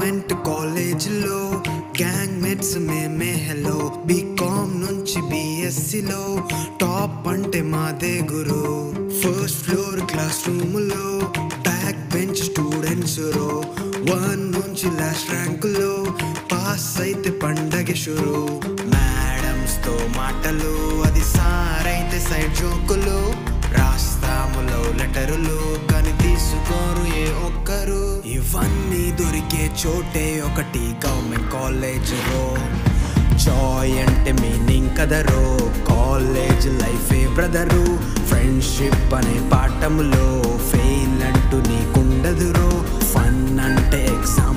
government కాలేజీలో gang మెట్స్ మేమే hello BCom నుంచి బిఎస్సిలో టాప్ అంటే మాదే గురు ఫస్ట్ ఫ్లోర్ క్లాస్ రూమ్ లో బ్యాక్ బెంచ్ స్టూడెంట్స్ రో వన్ నుంచి లాస్ట్ ర్యాంకులో పాస్ అయితే పండగ షురు మేడమ్స్ తో మాటలు అది సార్ అయితే సైడ్ జోకులు రాస్తాములో లెటరులు కానీ తీసుకోరు ఏ ఒక్కరు ఇవన్నీ దొరికే చోటే ఒకటి గవర్నమెంట్ కాలేజ్ రో జాయ్ అంటే మీనింగ్ కదరో కాలేజ్ లైఫే బ్రదరు ఫ్రెండ్షిప్ అనే పాఠములో ఫెయిల్ అంటూ నీకుండదురో ఫన్ అంటే ఎగ్జామ్